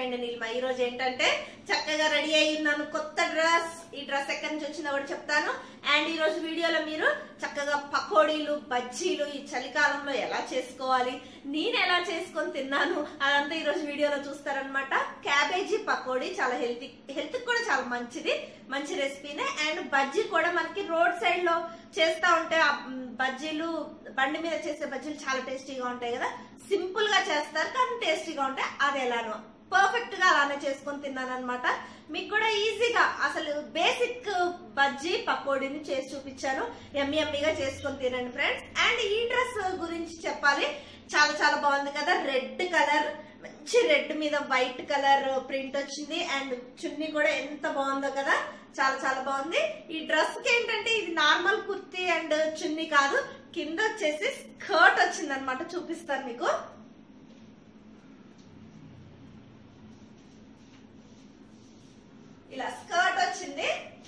Friend Neelima ఈ రోజు ఏంటంటే చక్కగా రెడీ అయి ఉన్నాను కొత్త డ్రెస్ ఈ డ్రెస్ ఎక్కడి నుంచి వచ్చిందో కూడా చెప్తాను అండ్ ఈ రోజు వీడియోలో మీరు చక్కగా పకోడీలు బజ్జీలు ఈ చలికాలంలో ఎలా చేసుకోవాలి నేను ఎలా చేసుకొని తిన్నాను అదంతా ఈ రోజు వీడియోలో చూస్తారనమాట క్యాబేజీ పకోడీ చాలా హెల్తీ హెల్త్ కూడా చాలా మంచిది మంచి రెసిపీనే అండ్ బజ్జీ కూడా మనకి రోడ్ సైడ్ లో చేస్తా ఉంటే ఆ బజ్జీలు బండి మీద చేసే బజ్జీలు చాలా టేస్టీగా ఉంటాయి కదా సింపుల్ గా చేస్తారు కానీ టేస్టీగా ఉంటాయి అది ఎలానో పర్ఫెక్ట్ గా అలానే చేసుకొని తిన్నాను అనమాట మీకు కూడా ఈజీగా అసలు బేసిక్ బజ్జీ పకోడీని చేసి చూపించాను ఎమ్మి ఎమ్మిగా చేసుకొని తినండి ఫ్రెండ్స్ అండ్ ఈ డ్రెస్ గురించి చెప్పాలి చాలా చాలా బాగుంది కదా రెడ్ కలర్ మంచి రెడ్ మీద వైట్ కలర్ ప్రింట్ వచ్చింది అండ్ చున్నీ కూడా ఎంత బాగుందో కదా చాలా చాలా బాగుంది ఈ డ్రెస్ కి ఏంటంటే ఇది నార్మల్ కుర్తీ అండ్ చున్నీ కాదు కింద వచ్చేసి స్కర్ట్ వచ్చింది అనమాట చూపిస్తాను మీకు ఇలా స్కర్ట్ వచ్చింది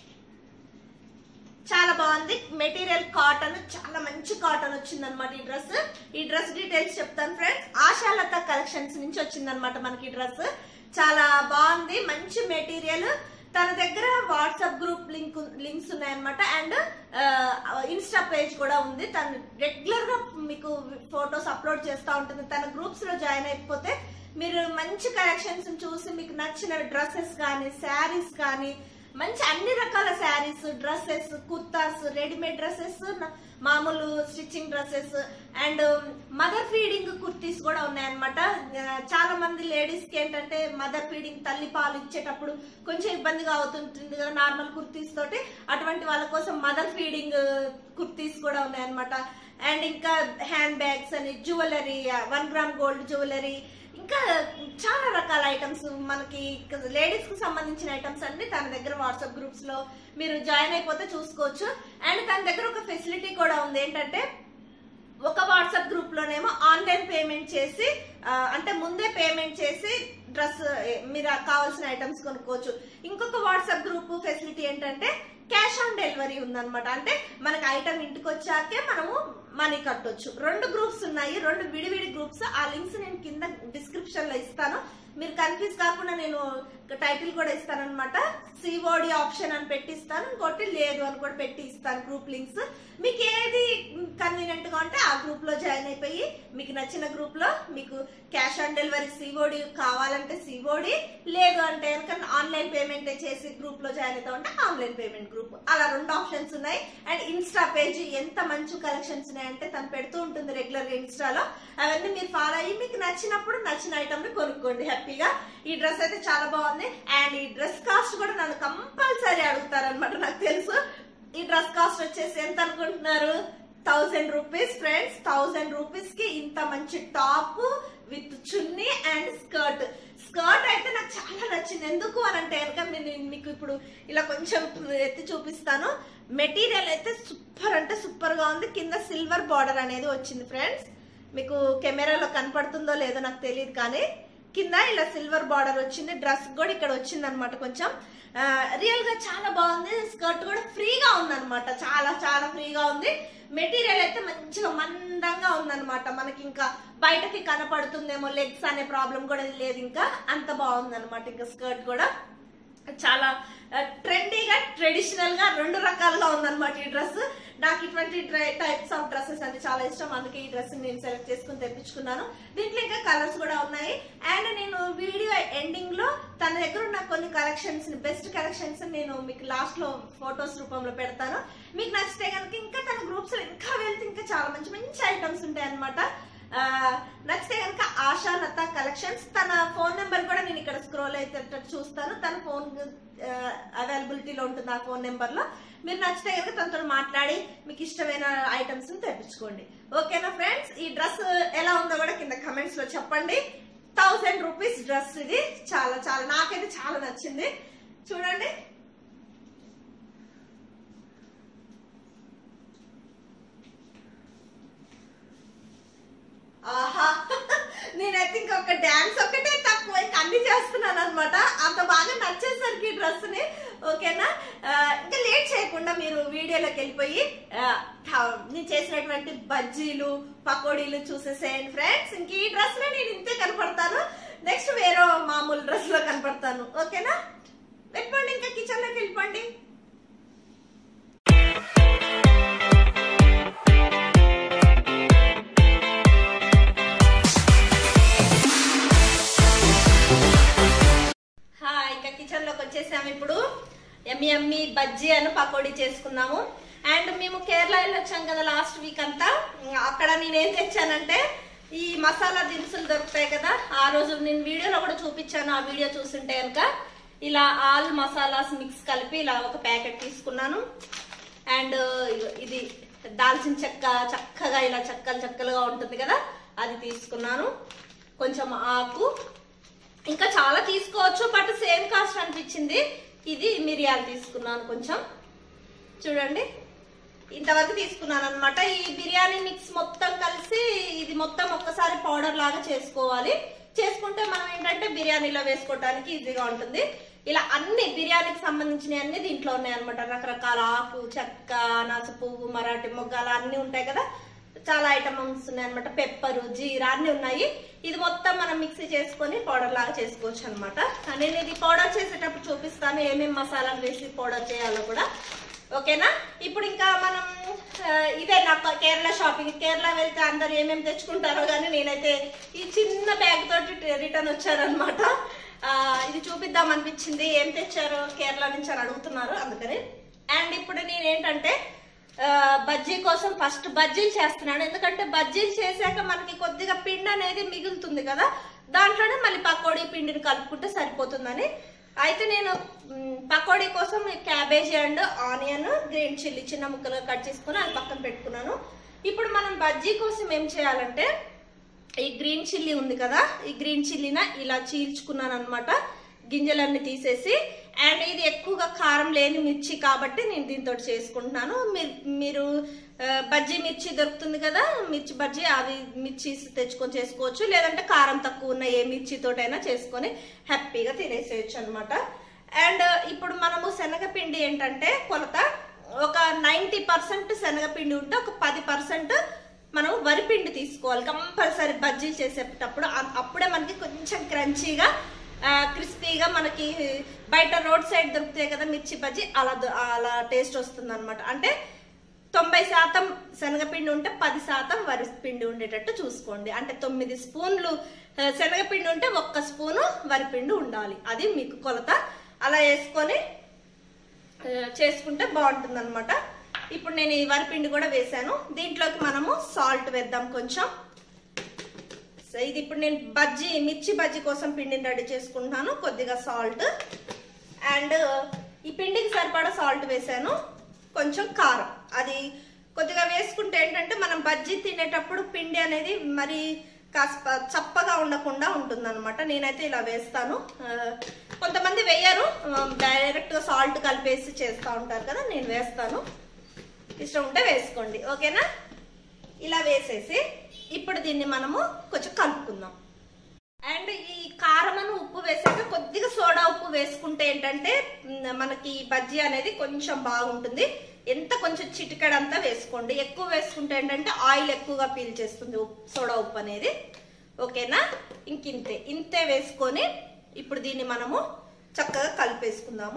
చాలా బాగుంది మెటీరియల్ కాటన్ చాలా మంచి కాటన్ వచ్చింది అనమాట ఈ డ్రెస్ ఈ డ్రెస్ డీటెయిల్స్ చెప్తాను ఫ్రెండ్స్ ఆశాలత కలెక్షన్స్ నుంచి వచ్చింది అనమాట మనకి ఈ డ్రెస్ చాలా బాగుంది మంచి మెటీరియల్ తన దగ్గర వాట్సాప్ గ్రూప్ లింక్ లింక్స్ ఉన్నాయన్నమాట అండ్ ఇన్స్టా పేజ్ కూడా ఉంది తను రెగ్యులర్ గా మీకు ఫొటోస్ అప్లోడ్ చేస్తూ ఉంటుంది తన గ్రూప్స్ లో జాయిన్ అయిపోతే మీరు మంచి కలెక్షన్స్ చూసి మీకు నచ్చిన డ్రెస్సెస్ కానీ శారీస్ కానీ మంచి అన్ని రకాల sarees dresses kurtas readymade dresses మామూలు stitching dresses and mother feeding kurtis కూడా ఉన్నాయన్నమాట చాలా మంది లేడీస్ కి ఏంటంటే మదర్ ఫీడింగ్ తల్లి పాలు ఇచ్చేటప్పుడు కొంచెం ఇబ్బందిగా అవుతుంటుంది కదా నార్మల్ కుర్తీస్ తోటి అటువంటి వాళ్ళ కోసం మదర్ ఫీడింగ్ కుర్తీస్ కూడా ఉన్నాయన్నమాట అండ్ ఇంకా హ్యాండ్ బ్యాగ్స్ అని jewellery one gram gold jewellery ఇంకా చాలా రకాల ఐటమ్స్ మనకి లేడీస్ కు సంబంధించిన ఐటమ్స్ అన్ని తన దగ్గర వాట్సాప్ గ్రూప్స్ లో మీరు జాయిన్ అయిపోతే చూసుకోవచ్చు అండ్ తన దగ్గర ఒక ఫెసిలిటీ కూడా ఉంది ఏంటంటే ఒక వాట్సాప్ గ్రూప్ లోనేమో ఆన్లైన్ పేమెంట్ చేసి అంటే ముందే పేమెంట్ చేసి డ్రెస్ మీరు కావాల్సిన ఐటమ్స్ కొనుక్కోవచ్చు ఇంకొక వాట్సాప్ గ్రూప్ ఫెసిలిటీ ఏంటంటే క్యాష్ ఆన్ డెలివరీ ఉందన్నమాట అంటే మనకి ఐటమ్ ఇంటికి వచ్చాకే మనము మనీ కట్టొచ్చు రెండు గ్రూప్స్ ఉన్నాయి రెండు విడివిడి గ్రూప్స్ ఆ లింక్స్ నేను కింద డిస్క్రిప్షన్ లో ఇస్తాను మీరు కన్ఫ్యూజ్ కాకుండా నేను టైటిల్ కూడా ఇస్తాను అనమాట సిఓడి ఆప్షన్ అని పెట్టిస్తాను ఇంకోటి లేదు అని కూడా పెట్టి ఇస్తాను గ్రూప్ లింక్స్ మీకు ఏది కన్వీనియంట్ గా ఉంటే ఆ గ్రూప్ లో జాయిన్ అయిపోయి మీకు నచ్చిన గ్రూప్ లో మీకు క్యాష్ ఆన్ డెలివరీ సిఓడి కావాలంటే సిఓడి లేదు అంటే కనుక ఆన్లైన్ పేమెంట్ చేసి గ్రూప్ లో జాయిన్ అవుతా ఉంటే ఆన్లైన్ పేమెంట్ గ్రూప్ అలా రెండు ఆప్షన్స్ ఉన్నాయి అండ్ ఇన్స్టా పేజ్ ఎంత మంచి కలెక్షన్స్ ఉన్నాయంటే తను పెడుతూ ఉంటుంది రెగ్యులర్ గా ఇన్స్టాలో అవన్నీ మీరు ఫాలో అయ్యి మీకు నచ్చినప్పుడు నచ్చిన ఐటమ్ ని కొనుక్కోండి హ్యాపీగా ఈ డ్రెస్ అయితే చాలా బాగుంది అండ్ ఈ డ్రెస్ కాస్ట్ కూడా నన్ను కంపల్సరీ అడుగుతారనమాట నాకు తెలుసు ఈ డ్రెస్ కాస్ట్ వచ్చేసి ఎంత అనుకుంటున్నారు thousand rupees friends thousand rupees కి ఇంత మంచి టాప్ విత్ చున్నీ అండ్ స్కర్ట్ స్కర్ట్ అయితే నాకు చాలా నచ్చింది ఎందుకు అని అంటే కనుక నేను మీకు ఇప్పుడు ఇలా కొంచెం ఎత్తి చూపిస్తాను మెటీరియల్ అయితే సూపర్ అంటే సూపర్ గా ఉంది కింద సిల్వర్ బార్డర్ అనేది వచ్చింది ఫ్రెండ్స్ మీకు కెమెరాలో కనపడుతుందో లేదో నాకు తెలియదు కానీ కింద ఇలా సిల్వర్ బార్డర్ వచ్చింది డ్రెస్ కూడా ఇక్కడ వచ్చింది అనమాట కొంచెం రియల్ గా చాలా బాగుంది స్కర్ట్ కూడా ఫ్రీగా ఉందన్నమాట చాలా చాలా ఫ్రీగా ఉంది మెటీరియల్ అయితే మంచిగా మందంగా ఉందన్నమాట మనకి ఇంకా బయటకి కనపడుతుందేమో లెగ్స్ అనే ప్రాబ్లం కూడా లేదు ఇంకా అంత బాగుంది అనమాట ఇంకా స్కర్ట్ కూడా చాలా ట్రెండీగా ట్రెడిషనల్ గా రెండు రకాలుగా ఉందన్నమాట ఈ డ్రెస్ నాకు ఇటువంటి టైప్స్ ఆఫ్ డ్రెస్సెస్ అంటే చాలా ఇష్టం అందుకే ఈ డ్రెస్ నేను సెలెక్ట్ చేసుకుని తెప్పించుకున్నాను దీంట్లో ఇంకా కలర్స్ కూడా ఉన్నాయి అండ్ నేను వీడియో ఎండింగ్ లో తన దగ్గర ఉన్న కొన్ని కలెక్షన్స్ బెస్ట్ కలెక్షన్స్ నేను మీకు లాస్ట్ లో ఫొటోస్ రూపంలో పెడతాను మీకు నచ్చితే కనుక ఇంకా తన గ్రూప్స్ లో ఇంకా వెళ్తే ఇంకా చాలా మంచి మంచి ఐటమ్స్ ఉంటాయి అనమాట నచ్చితే కనుక ఆశా లత కలెక్షన్స్ తన ఫోన్ నెంబర్ కూడా నేను ఇక్కడ స్క్రోల్ అయితే చూస్తాను తన ఫోన్ అవైలబిలిటీలో ఉంటుంది ఆ ఫోన్ నెంబర్ లో మీరు నచ్చితే కనుక తనతో మాట్లాడి మీకు ఇష్టమైన ఐటమ్స్ తెప్పించుకోండి ఓకేనా ఫ్రెండ్స్ ఈ డ్రెస్ ఎలా ఉందో కూడా కింద కమెంట్స్ లో చెప్పండి థౌసండ్ రూపీస్ డ్రెస్ ఇది చాలా చాలా నాకైతే చాలా నచ్చింది చూడండి ఆహా నేనైతే ఇంకొక డాన్స్ ఒకటే తక్కువ ఇంకా అన్ని చేస్తున్నాను అనమాట అంత బాగా నచ్చేసరికి ఈ డ్రెస్ ని ఓకేనా ఆ, ఇంకా లేట్ చేయకుండా మీరు వీడియోలోకి వెళ్ళిపోయి ఆ, థ- నేను చేసినటువంటి బజ్జీలు పకోడీలు చూసేసేయండి ఫ్రెండ్స్ ఇంక ఈ డ్రెస్ లో నేను ఇంతే కనపడతాను నెక్స్ట్ వేరే మామూలు డ్రెస్ చూపిస్తాను ఓకేనా వెళ్ళిపోండి ఇంకా కిచెన్ లోకి వెళ్ళిపోండి హాయ్ ఇంకా కిచెన్ లోకి వచ్చేసాము ఇప్పుడు ఎమ్మి ఎమ్మి బజ్జీ అని పకోడీ చేసుకున్నాము అండ్ మేము కేరళ వెళ్ళొచ్చాం కదా లాస్ట్ వీక్ అంతా ఉమ్, అక్కడ నేనేం తెచ్చానంటే ఈ మసాలా దినుసులు దొరుకుతాయి కదా ఆ రోజు నేను వీడియోలో కూడా చూపించాను ఆ వీడియో చూస్తుంటే కనుక ఇలా ఆల్ మసాలాస్ మిక్స్ కలిపి ఇలా ఒక ప్యాకెట్ తీసుకున్నాను అండ్ ఇది దాల్చిన చెక్క చక్కగా ఇలా చక్కలు చక్కలుగా ఉంటుంది కదా అది తీసుకున్నాను కొంచెం ఆకు ఇంకా చాలా తీసుకోవచ్చు బట్ సేమ్ కాస్ట్ అనిపించింది ఇది మిరియాలు తీసుకున్నాను కొంచెం చూడండి ఇంతవరకు తీసుకున్నాను అనమాట ఈ బిర్యానీ మిక్స్ మొత్తం కలిసి ఇది మొత్తం ఒక్కసారి పౌడర్ లాగా చేసుకోవాలి చేసుకుంటే మనం ఏంటంటే బిర్యానీలో వేసుకోవడానికి ఈజీగా ఉంటుంది ఇలా అన్ని బిర్యానీకి సంబంధించిన అన్ని దీంట్లో ఉన్నాయి అనమాట రకరకాల ఆకు చెక్క నాసు పువ్వు మరాఠీ మొగ్గలు అన్ని ఉంటాయి కదా చాలా ఐటమ్స్ ఉన్నాయి అనమాట పెప్పరు జీరా అన్ని ఉన్నాయి ఇది మొత్తం మనం మిక్సీ చేసుకొని పౌడర్ లాగా చేసుకోవచ్చు అనమాట నేను ఇది పౌడర్ చేసేటప్పుడు చూపిస్తాను ఏమేమి మసాలాలు వేసి పౌడర్ చేయాలో కూడా ఓకేనా ఇప్పుడు ఇంకా మనం ఆ, ఇదే నా ప- కేరళ షాపింగ్ కేరళ వెళ్తే అందరు ఏమేమి తెచ్చుకుంటారో కానీ నేనైతే ఈ చిన్న బ్యాగ్ తోటి రిటర్న్ వచ్చారనమాట ఇది చూపిద్దాం అనిపించింది ఏం తెచ్చారు కేరళ నుంచి అని అడుగుతున్నారు అందుకని అండ్ ఇప్పుడు నేను ఏంటంటే ఆ, బజ్జీ కోసం ఫస్ట్ బజ్జీలు చేస్తున్నాను ఎందుకంటే బజ్జీలు చేశాక మనకి కొద్దిగా పిండి అనేది మిగులుతుంది కదా దాంట్లోనే మళ్ళీ పకోడీ పిండిని కలుపుకుంటే సరిపోతుందని అయితే నేను మ్, పకోడీ కోసం cabbage and onion green chilli చిన్న ముక్కలుగా కట్ చేసుకుని అది పక్కన పెట్టుకున్నాను ఇప్పుడు మనం బజ్జీ కోసం ఏం చేయాలంటే ఈ గ్రీన్ చిల్లీ ఉంది కదా ఈ గ్రీన్ చిల్లీన ఇలా చీల్చుకున్నాను అనమాట గింజలన్నీ తీసేసి అండ్ ఇది ఎక్కువగా కారం లేని మిర్చి కాబట్టి నేను దీంతో చేసుకుంటున్నాను మీరు మీరు ఆ, బజ్జీ మిర్చి దొరుకుతుంది కదా మిర్చి బజ్జీ అవి మిర్చి తెచ్చుకొని చేసుకోవచ్చు లేదంటే కారం తక్కువ ఉన్న ఏ మిర్చితోటైనా చేసుకొని హ్యాపీగా తినేసేయచ్చు అనమాట అండ్ ఇప్పుడు మనము శనగపిండి ఏంటంటే కొలత ఒక నైంటీ పర్సెంట్ శనగపిండి ఉంటే ఒక పది పర్సెంట్ మనం వరిపిండి తీసుకోవాలి కంపల్సరీ బజ్జీలు చేసేటప్పుడు అ- అప్పుడే మనకి కొంచెం క్రంచీగా క్రిస్పీగా మనకి బయట రోడ్ సైడ్ దొరుకుతాయి కదా మిర్చి బజ్జీ అలా దొ- అలా టేస్ట్ వస్తుంది అనమాట అంటే తొంభై శాతం శనగపిండి ఉంటే పది శాతం వరి పిండి ఉండేటట్టు చూసుకోండి అంటే తొమ్మిది స్పూన్లు ఆ, శనగపిండి ఉంటే ఒక్క స్పూను వరిపిండి ఉండాలి అది మీకు కొలత అలా వేసుకొని ఆ, చేసుకుంటే బాగుంటుంది అనమాట ఇప్పుడు నేను ఈ వరిపిండి కూడా వేసాను దీంట్లోకి మనము సాల్ట్ వేద్దాం కొంచెం సో ఇది ఇప్పుడు నేను బజ్జీ మిర్చి బజ్జీ కోసం పిండిని రెడీ చేసుకుంటున్నాను కొద్దిగా సాల్ట్ అండ్ ఈ పిండికి సరిపడా సాల్ట్ వేసాను కొంచెం కారం అది కొద్దిగా వేసుకుంటే ఏంటంటే మనం బజ్జీ తినేటప్పుడు పిండి అనేది మరి కాస్త చప్పగా ఉండకుండా ఉంటుందన్నమాట నేనైతే ఇలా వేస్తాను ఆ, కొంతమంది వేయరు డైరెక్ట్గా సాల్ట్ కలిపేసి చేస్తూ ఉంటారు కదా నేను వేస్తాను ఇష్టం ఉంటే వేసుకోండి ఓకేనా ఇలా వేసేసి ఇప్పుడు దీన్ని మనము కొంచెం కలుపుకుందాం అండ్ ఈ కారమను ఉప్పు వేసాక కొద్దిగా సోడా ఉప్పు వేసుకుంటే ఏంటంటే మ్, మనకి ఈ బజ్జీ అనేది కొంచెం బాగుంటుంది ఎంత కొంచెం చిటికెడంతా వేసుకోండి ఎక్కువ వేసుకుంటే ఏంటంటే ఆయిల్ ఎక్కువగా పీల్చేస్తుంది ఉప్పు సోడా ఉప్పు అనేది ఓకేనా ఇంకింతే ఇంతే వేసుకొని ఇప్పుడు దీన్ని మనము చక్కగా కలిపేసుకుందాము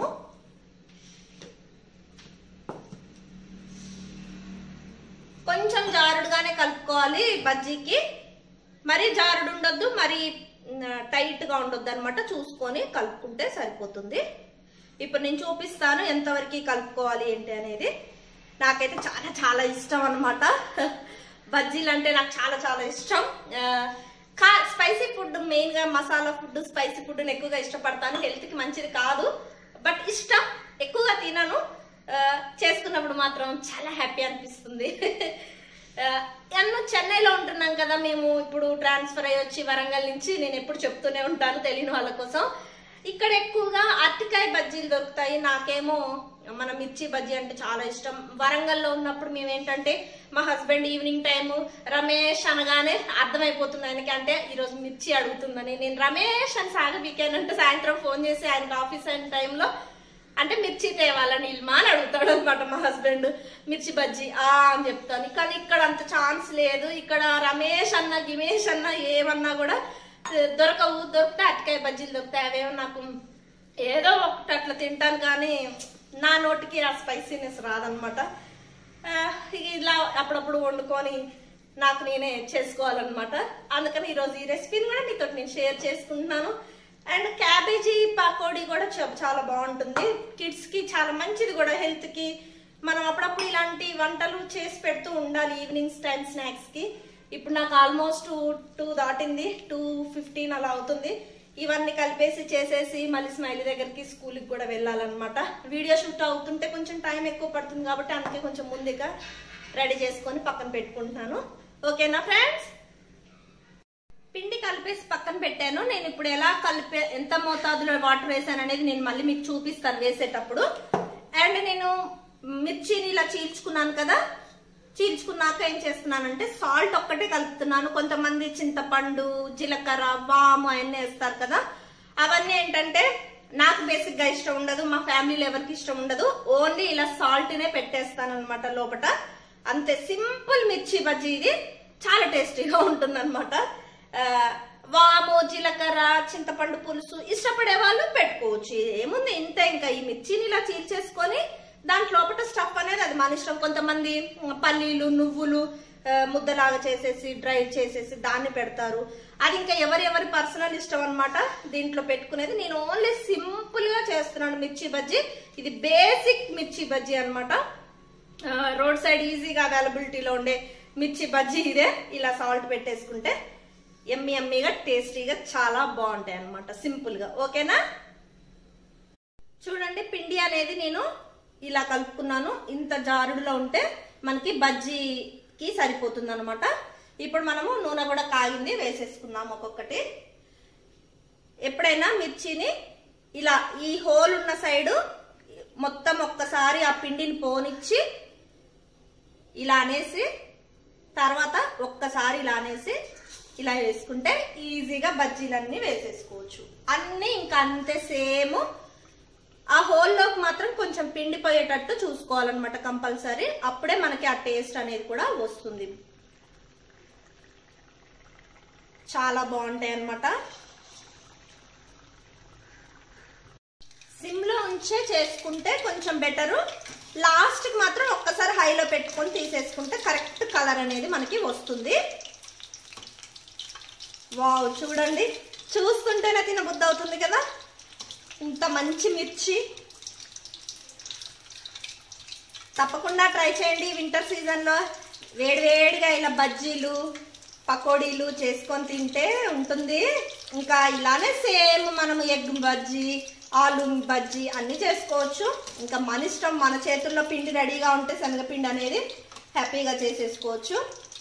కొంచెం జారుడుగానే కలుపుకోవాలి బజ్జీకి మరీ జారుడు ఉండొద్దు మరీ టైట్ గా ఉండొద్దు అనమాట చూసుకొని కలుపుకుంటే సరిపోతుంది ఇప్పుడు నేను చూపిస్తాను ఎంతవరకు కలుపుకోవాలి ఏంటి అనేది నాకైతే చాలా చాలా ఇష్టం అనమాట బజ్జీలు అంటే నాకు చాలా చాలా ఇష్టం ఆ, కా స్పైసీ ఫుడ్ మెయిన్ గా మసాలా ఫుడ్ స్పైసీ ఫుడ్ ఎక్కువగా ఇష్టపడతాను హెల్త్ కి మంచిది కాదు బట్ ఇష్టం ఎక్కువగా తినను ఆ, చేసుకున్నప్పుడు మాత్రం చాలా హ్యాపీ అనిపిస్తుంది ఆ, ఎన్నో చెన్నైలో ఉంటున్నాం కదా మేము ఇప్పుడు ట్రాన్స్ఫర్ అయ్యి వచ్చి వరంగల్ నుంచి నేను ఎప్పుడు చెప్తూనే ఉంటాను తెలియని వాళ్ళ కోసం ఇక్కడ ఎక్కువగా అరటికాయ బజ్జీలు దొరుకుతాయి నాకేమో మన మిర్చి బజ్జీ అంటే చాలా ఇష్టం వరంగల్లో ఉన్నప్పుడు మేము ఏంటంటే మా హస్బెండ్ ఈవినింగ్ టైం రమేష్ అనగానే అర్థమైపోతుంది ఆయనకి అంటే ఈరోజు మిర్చి అడుగుతుందని నేను రమేష్ అని సాగబీకానంటే సాయంత్రం ఫోన్ చేసి ఆయనకి ఆఫీస్ అయిన టైంలో అంటే మిర్చి తేవాలని ఇల్మా అని అడుగుతాడు అనమాట మా హస్బెండ్ మిర్చి బజ్జీ ఆ అని చెప్తాను కానీ ఇక్కడ అంత ఛాన్స్ లేదు ఇక్కడ రమేష్ అన్న గిమేష్ అన్న ఏమన్నా కూడా ఏ, దొరకవు దొరికితే అటకాయ బజ్జీలు దొరుకుతాయి అవేమో నాకు ఏదో ఒకటి అట్లా తింటాను కానీ నా నోటికి ఆ స్పైసీనెస్ రాదనమాట ఆ, ఇలా అప్పుడప్పుడు వండుకొని నాకు నేనే చేసుకోవాలన్నమాట అందుకని ఈరోజు ఈ రెసిపీని కూడా మీతో నేను షేర్ చేసుకుంటున్నాను అండ్ క్యాబేజీ పకోడీ కూడా చ- చాలా బాగుంటుంది కిడ్స్ కి చాలా మంచిది కూడా హెల్త్ కి మనం అప్పుడప్పుడు ఇలాంటి వంటలు చేసి పెడుతూ ఉండాలి ఈవినింగ్స్ టైం స్నాక్స్ కి ఇప్పుడు నాకు ఆల్మోస్ట్ టూ దాటింది టూ ఫిఫ్టీన్ అలా అవుతుంది ఇవన్నీ కలిపేసి చేసేసి మళ్ళీ స్మైలీ దగ్గరికి స్కూల్కి కూడా వెళ్ళాలన్నమాట వీడియో షూట్ అవుతుంటే కొంచెం టైం ఎక్కువ పడుతుంది కాబట్టి అందుకే కొంచెం ముందుగా రెడీ చేసుకొని పక్కన పెట్టుకుంటున్నాను ఓకేనా ఫ్రెండ్స్ పిండి కలిపేసి పక్కన పెట్టాను నేను ఇప్పుడు ఎలా కలిపే ఎంత మోతాదులో వాటర్ వేసాను అనేది నేను మళ్ళీ మీకు చూపిస్తాను వేసేటప్పుడు అండ్ నేను మిర్చిని ఇలా చీల్చుకున్నాను కదా చీల్చుకున్నాక ఏం చేస్తున్నానంటే సాల్ట్ ఒక్కటే కలుపుతున్నాను కొంతమంది చింతపండు జీలకర్ర వాము అవన్నీ వేస్తారు కదా అవన్నీ ఏంటంటే నాకు బేసిక్ గా ఇష్టం ఉండదు మా ఫ్యామిలీలో ఎవరికి ఇష్టం ఉండదు ఓన్లీ ఇలా సాల్ట్ నే పెట్టేస్తాను అనమాట లోపల అంతే సింపుల్ మిర్చి బజ్జీ ఇది చాలా టేస్టీగా ఉంటుంది అనమాట వాము జీలకర్ర చింతపండు పులుసు ఇష్టపడే వాళ్ళు పెట్టుకోవచ్చు ఏముంది ఇంత ఇంకా ఈ మిర్చిని ఇలా చీల్చేసుకొని దాంట్లో లోపల స్టఫ్ అనేది అది మన ఇష్టం కొంతమంది పల్లీలు నువ్వులు ఆ, ముద్దలాగా చేసేసి డ్రై చేసేసి దాన్ని పెడతారు అది ఇంకా ఎవరెవరి పర్సనల్ ఇష్టం అన్నమాట దీంట్లో పెట్టుకునేది నేను ఓన్లీ సింపుల్ గా చేస్తున్నాను మిర్చి బజ్జీ ఇది బేసిక్ మిర్చి బజ్జీ అన్నమాట రోడ్ సైడ్ ఈజీగా అవైలబిలిటీలో ఉండే మిర్చి బజ్జీ ఇదే ఇలా సాల్ట్ పెట్టేసుకుంటే ఎమ్మి ఎమ్మిగా టేస్టీగా చాలా బాగుంటాయి అన్నమాట సింపుల్ గా ఓకేనా చూడండి పిండి అనేది నేను ఇలా కలుపుకున్నాను ఇంత జారుడులో ఉంటే మనకి బజ్జీకి సరిపోతుంది అనమాట ఇప్పుడు మనము నూనె కూడా కాగింది వేసేసుకుందాం ఒక్కొక్కటి ఎప్పుడైనా మిర్చిని ఇలా ఈ హోల్ ఉన్న సైడు మొత్తం ఒక్కసారి ఆ పిండిని పోనిచ్చి ఇలా అనేసి తర్వాత ఒక్కసారి ఇలా అనేసి ఇలా వేసుకుంటే ఈజీగా బజ్జీలన్నీ వేసేసుకోవచ్చు అన్నీ ఇంకా అంతే సేమ్ ఆ హోల్లోకి మాత్రం కొంచెం పిండి పోయేటట్టు చూసుకోవాలన్నమాట కంపల్సరీ అప్పుడే మనకి ఆ టేస్ట్ అనేది కూడా వస్తుంది చాలా బాగుంటాయి అన్నమాట సిమ్ లో ఉంచే చేసుకుంటే కొంచెం బెటరు లాస్ట్ కి మాత్రం ఒక్కసారి హైలో పెట్టుకొని తీసేసుకుంటే కరెక్ట్ కలర్ అనేది మనకి వస్తుంది వావ్ చూడండి చూస్తుంటేనే తినబుద్ధి అవుతుంది కదా ఇంత మంచి మిర్చి తప్పకుండా ట్రై చేయండి వింటర్ సీజన్లో వేడివేడిగా ఇలా బజ్జీలు పకోడీలు చేసుకొని తింటే ఉంటుంది ఇంకా ఇలానే సేమ్ మనం ఎగ్ బజ్జీ ఆలు బజ్జీ అన్నీ చేసుకోవచ్చు ఇంకా మన ఇష్టం మన చేతుల్లో పిండి రెడీగా ఉంటే శనగపిండి అనేది హ్యాపీగా చేసేసుకోవచ్చు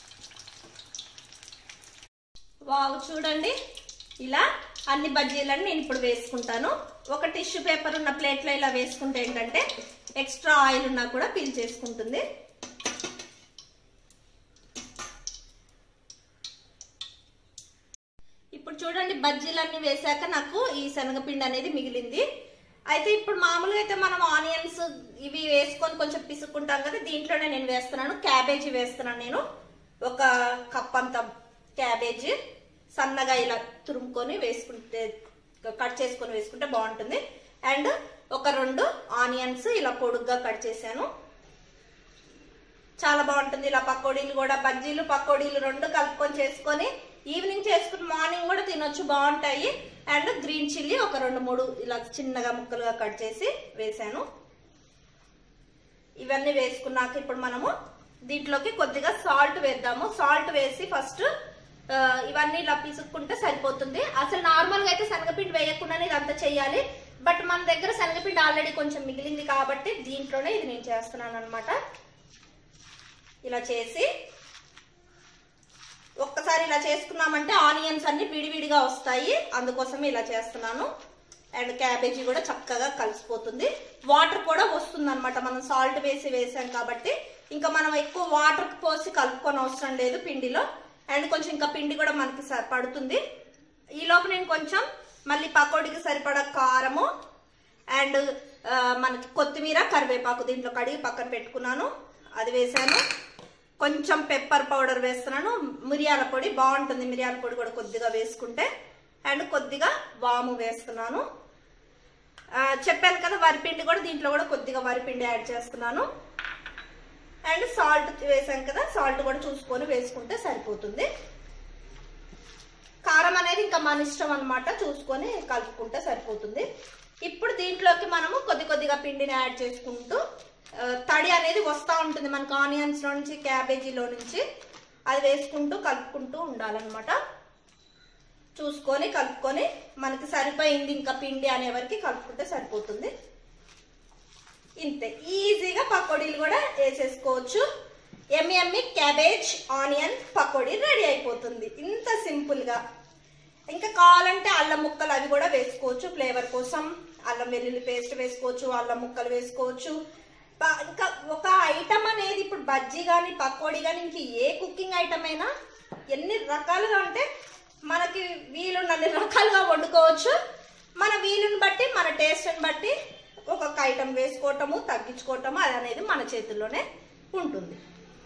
వావ్ చూడండి ఇలా అన్ని బజ్జీలను నేను ఇప్పుడు వేసుకుంటాను ఒక టిష్యూ పేపర్ ఉన్న ప్లేట్లో ఇలా వేసుకుంటే ఏంటంటే ఎక్స్ట్రా ఆయిల్ ఉన్నా కూడా పీల్ చేసుకుంటుంది ఇప్పుడు చూడండి బజ్జీలన్నీ వేసాక నాకు ఈ శనగపిండి అనేది మిగిలింది అయితే ఇప్పుడు మామూలుగా అయితే మనం ఆనియన్స్ ఇవి వేసుకొని కొంచెం పిసుక్కుంటాం కదా దీంట్లోనే నేను వేస్తున్నాను క్యాబేజీ వేస్తున్నాను నేను ఒక కప్ అంత క్యాబేజీ సన్నగా ఇలా తురుముకొని వేసుకుంటే కట్ చేసుకొని వేసుకుంటే బాగుంటుంది అండ్ ఒక రెండు ఆనియన్స్ ఇలా పొడుగ్గా కట్ చేశాను చాలా బాగుంటుంది ఇలా పకోడీలు కూడా బజ్జీలు పకోడీలు రెండు కలుపుకొని చేసుకొని ఈవినింగ్ చేసుకుని మార్నింగ్ కూడా తినొచ్చు బాగుంటాయి అండ్ గ్రీన్ చిల్లీ ఒక రెండు మూడు ఇలా చిన్నగా ముక్కలుగా కట్ చేసి వేసాను ఇవన్నీ వేసుకున్నాక ఇప్పుడు మనము దీంట్లోకి కొద్దిగా సాల్ట్ వేద్దాము సాల్ట్ వేసి ఫస్ట్ ఇవన్నీ ఇలా పిసుక్కుంటే సరిపోతుంది అసలు నార్మల్ గా అయితే శనగపిండి వేయకుండానే ఇదంతా చేయాలి బట్ మన దగ్గర శనగపిండి ఆల్రెడీ కొంచెం మిగిలింది కాబట్టి దీంట్లోనే ఇది నేను చేస్తున్నాను అనమాట ఇలా చేసి ఒక్కసారి ఇలా చేసుకున్నామంటే ఆనియన్స్ అన్ని విడివిడిగా వస్తాయి అందుకోసం ఇలా చేస్తున్నాను అండ్ క్యాబేజీ కూడా చక్కగా కలిసిపోతుంది వాటర్ కూడా వస్తుంది అనమాట మనం సాల్ట్ వేసి వేసాం కాబట్టి ఇంకా మనం ఎక్కువ వాటర్ పోసి కలుపుకొని అవసరం లేదు పిండిలో అండ్ కొంచెం ఇంకా పిండి కూడా మనకి స- పడుతుంది ఈ లోపు నేను కొంచెం మళ్ళీ పకోడీకి సరిపడా కారము అండ్ ఆ, మనకి కొత్తిమీర కరివేపాకు దీంట్లో కడిగి పక్కన పెట్టుకున్నాను అది వేసాను కొంచెం పెప్పర్ పౌడర్ వేస్తున్నాను మిరియాల పొడి బాగుంటుంది మిరియాల పొడి కూడా కొద్దిగా వేసుకుంటే అండ్ కొద్దిగా వాము వేస్తున్నాను ఆ, చెప్పాను కదా వరిపిండి కూడా దీంట్లో కూడా కొద్దిగా వరిపిండి యాడ్ చేస్తున్నాను అండ్ సాల్ట్ వేసాం కదా సాల్ట్ కూడా చూసుకొని వేసుకుంటే సరిపోతుంది కారం అనేది ఇంకా మన ఇష్టం అన్నమాట చూసుకొని కలుపుకుంటే సరిపోతుంది ఇప్పుడు దీంట్లోకి మనము కొద్ది కొద్దిగా పిండిని యాడ్ చేసుకుంటూ ఆ, తడి అనేది వస్తూ ఉంటుంది మనకు ఆనియన్స్ లో నుంచి క్యాబేజీలో నుంచి అది వేసుకుంటూ కలుపుకుంటూ ఉండాలన్నమాట చూసుకొని కలుపుకొని మనకి సరిపోయింది ఇంకా పిండి అనే వరకు కలుపుకుంటే సరిపోతుంది ఇంతే ఈజీగా పకోడీలు కూడా వేసేసుకోవచ్చు ఎమ్మి ఎమ్మి క్యాబేజ్ ఆనియన్ పకోడీ రెడీ అయిపోతుంది ఇంత సింపుల్ గా ఇంకా కావాలంటే అల్లం ముక్కలు అవి కూడా వేసుకోవచ్చు ఫ్లేవర్ కోసం అల్లం వెల్లుల్లి పేస్ట్ వేసుకోవచ్చు అల్లం ముక్కలు వేసుకోవచ్చు బా- ఇంకా ఒక ఐటమ్ అనేది ఇప్పుడు బజ్జీ కానీ పకోడీ కానీ ఇంక ఏ కుకింగ్ ఐటమ్ అయినా ఎన్ని రకాలుగా అంటే మనకి వీలున్నన్ని రకాలుగా వండుకోవచ్చు మన వీలుని బట్టి మన టేస్ట్ని బట్టి ఒక్కొక్క ఐటమ్ వేసుకోవటము తగ్గించుకోవటము అది అనేది మన చేతుల్లోనే ఉంటుంది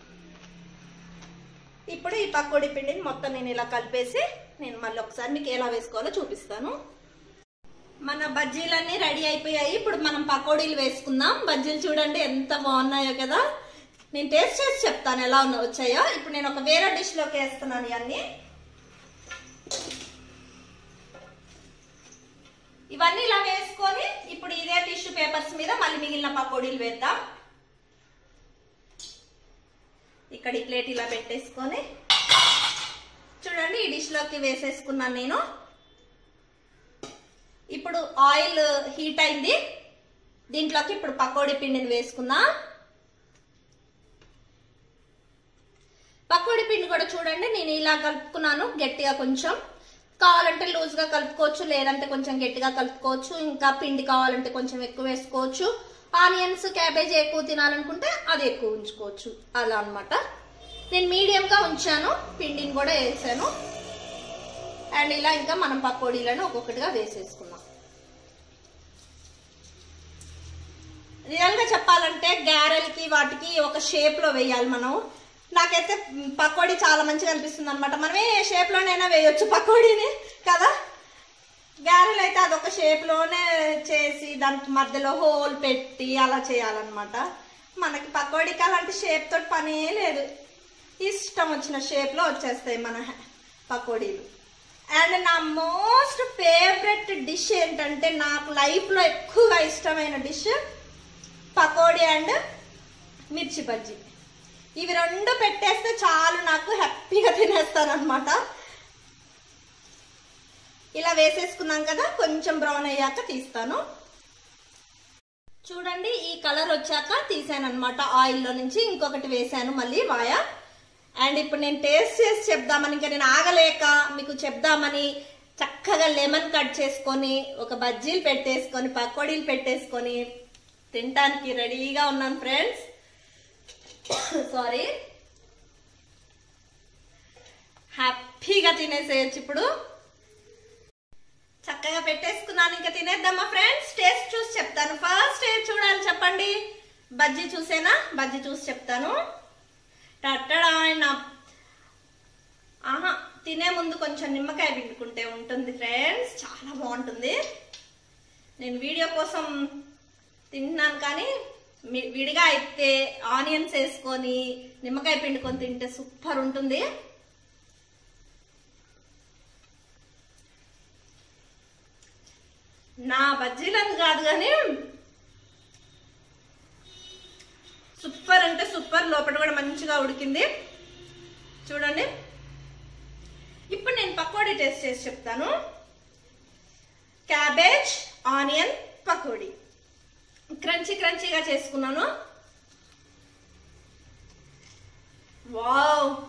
ఇప్పుడు ఈ పకోడీ పిండిని మొత్తం నేను ఇలా కలిపేసి నేను మళ్ళీ ఒకసారి మీకు ఎలా వేసుకోవాలో చూపిస్తాను మన బజ్జీలన్నీ రెడీ అయిపోయాయి ఇప్పుడు మనం పకోడీలు వేసుకుందాం బజ్జీలు చూడండి ఎంత బాగున్నాయో కదా నేను టేస్ట్ చేసి చెప్తాను ఎలా ఉన్నా వచ్చాయో ఇప్పుడు నేను ఒక వేరే డిష్ లోకి వేస్తున్నాను ఇవన్నీ ఇవన్నీ ఇలా వేసుకొని ఇప్పుడు ఇదే టిష్యూ పేపర్స్ మీద మళ్ళీ మిగిలిన పకోడీలు వేద్దాం ఇక్కడ ఈ ప్లేట్ ఇలా పెట్టేసుకొని చూడండి ఈ డిష్ లోకి వేసేసుకున్నాను నేను ఇప్పుడు ఆయిల్ హీట్ అయింది దీంట్లోకి ఇప్పుడు పకోడీ పిండిని వేసుకుందాం పకోడీ పిండి కూడా చూడండి నేను ఇలా కలుపుకున్నాను గట్టిగా కొంచెం కావాలంటే లూజ్ గా కలుపుకోవచ్చు లేదంటే కొంచెం గట్టిగా కలుపుకోవచ్చు ఇంకా పిండి కావాలంటే కొంచెం ఎక్కువ వేసుకోవచ్చు ఆనియన్స్ క్యాబేజీ ఎక్కువ తినాలనుకుంటే అది ఎక్కువ ఉంచుకోవచ్చు అలా అన్నమాట నేను మీడియం గా ఉంచాను పిండిని కూడా వేసాను అండ్ ఇలా ఇంకా మనం పకోడీలను ఒక్కొక్కటిగా వేసేసుకున్నాం రియల్ గా చెప్పాలంటే గ్యారెల్కి వాటికి ఒక షేప్ లో వేయాలి మనం నాకైతే పకోడీ చాలా మంచిగా అనిపిస్తుంది అనమాట మనం ఏ షేప్ లోనైనా వేయొచ్చు పకోడీని కదా గారెలు అయితే అదొక షేప్ లోనే చేసి దానికి మధ్యలో హోల్ పెట్టి అలా చేయాలన్నమాట మనకి పకోడీకి అలాంటి షేప్ తోటి పనే లేదు ఇష్టం వచ్చిన షేప్ లో వచ్చేస్తాయి మన హ- పకోడీలు అండ్ నా మోస్ట్ ఫేవరెట్ డిష్ ఏంటంటే నాకు లైఫ్ లో ఎక్కువగా ఇష్టమైన డిష్ పకోడీ అండ్ మిర్చి బజ్జీ ఇవి రెండు పెట్టేస్తే చాలు నాకు హ్యాపీగా తినేస్తాను అనమాట ఇలా వేసేసుకున్నాం కదా కొంచెం బ్రౌన్ అయ్యాక తీస్తాను చూడండి ఈ కలర్ వచ్చాక తీసాను అనమాట ఆయిల్లో నుంచి ఇంకొకటి వేసాను మళ్ళీ వాయా అండ్ ఇప్పుడు నేను టేస్ట్ చేసి చెప్దామని ఇంకా నేను ఆగలేక మీకు చెప్దామని చక్కగా లెమన్ కట్ చేసుకొని ఒక బజ్జీలు పెట్టేసుకొని పకోడీలు పెట్టేసుకొని తినటానికి రెడీగా ఉన్నాను ఫ్రెండ్స్ సారీ హ్యాపీగా తినేసేయచ్చు ఇప్పుడు చక్కగా పెట్టేసుకున్నాను ఇంకా తినేద్దామా ఫ్రెండ్స్ టేస్ట్ చూసి చెప్తాను ఫస్ట్ ఏది చూడాలి చెప్పండి బజ్జీ చూసేనా బజ్జీ చూసి చెప్తాను టట్టడా నా ఆహా తినే ముందు కొంచెం నిమ్మకాయ పిండుకుంటే ఉంటుంది ఫ్రెండ్స్ చాలా బాగుంటుంది నేను వీడియో కోసం తింటున్నాను కానీ మీ- విడిగా అయితే ఆనియన్స్ వేసుకొని నిమ్మకాయ పిండుకొని తింటే సూపర్ ఉంటుంది నా బజ్జీలను కాదు కానీ సూపర్ అంటే సూపర్ లోపల కూడా మంచిగా ఉడికింది చూడండి ఇప్పుడు నేను పకోడీ టేస్ట్ చేసి చెప్తాను క్యాబేజ్ ఆనియన్ పకోడీ క్రంచీ క్రంచీగా చేసుకున్నాను వావ్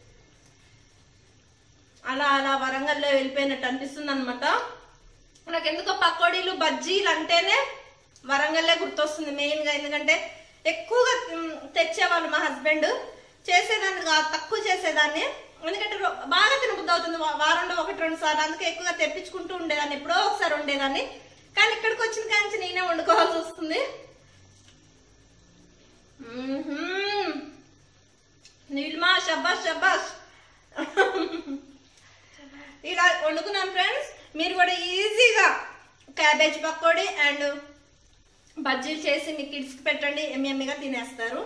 అలా అలా వరంగల్లో వెళ్ళిపోయినట్టు అనిపిస్తుంది అనమాట నాకు ఎందుకో పకోడీలు బజ్జీలు అంటేనే వరంగల్లే గుర్తొస్తుంది మెయిన్ గా ఎందుకంటే ఎక్కువగా మ్, తెచ్చేవాళ్ళు మా హస్బెండ్ చేసేదాన్ని కాదు తక్కువ చేసేదాన్ని ఎందుకంటే రో- బాగా తినబుద్ధి అవుతుంది వా- వారంలో ఒకటి రెండు సార్లు అందుకే ఎక్కువగా తెప్పించుకుంటూ ఉండేదాన్ని ఎప్పుడో ఒకసారి ఉండేదాన్ని కానీ ఇక్కడికి వచ్చిన కాంచి నేనే వండుకోవాల్సి వస్తుంది మ్మ్హ్మ్. నీలిమా షబ్బాష్ షబ్బాష్ ఇలా వండుకున్నాను ఫ్రెండ్స్ మీరు కూడా ఈజీగా క్యాబేజ్ పకోడీ అండ్ బజ్జీలు చేసి మీ కిడ్స్కి పెట్టండి ఎమ్మెమ్మిగా తినేస్తారు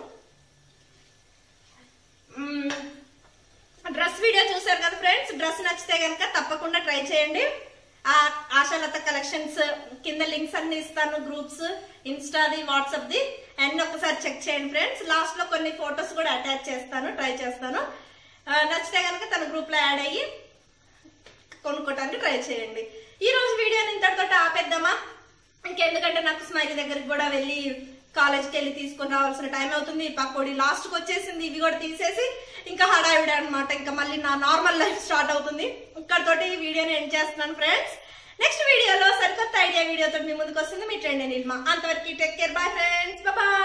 మ్మ్. డ్రెస్ వీడియో చూసారు కదా ఫ్రెండ్స్ డ్రెస్ నచ్చితే కనుక తప్పకుండా ట్రై చేయండి ఆ ఆశాలత కలెక్షన్స్ కింద లింక్స్ అన్ని ఇస్తాను గ్రూప్స్ ఇన్స్టాది వాట్సాప్ది అన్ని ఒకసారి చెక్ చేయండి ఫ్రెండ్స్ లాస్ట్ లో కొన్ని ఫొటోస్ కూడా అటాచ్ చేస్తాను ట్రై చేస్తాను ఆ, నచ్చితే కనుక తన గ్రూప్ లో యాడ్ అయ్యి కొనుక్కోవడానికి ట్రై చేయండి ఈ రోజు వీడియోని ఇంతటితో ఆపేద్దామా ఇంకెందుకంటే నాకు స్మైలీ దగ్గరికి కూడా వెళ్ళి కాలేజ్కి వెళ్ళి తీసుకొని రావాల్సిన టైం అవుతుంది పకోడీ లాస్ట్కి వచ్చేసింది ఇవి కూడా తీసేసి ఇంకా హడావిడి అనమాట ఇంకా మళ్ళీ నా నార్మల్ లైఫ్ స్టార్ట్ అవుతుంది ఇక్కడతోటి ఈ వీడియోని ఎండ్ చేస్తున్నాను ఫ్రెండ్స్ నెక్స్ట్ వీడియోలో సరికొత్త ఐడియా వీడియోతో మీ ముందుకు వస్తుంది మీ ట్రెండ్ నిల్మా అంతవరకు take care bye friends bye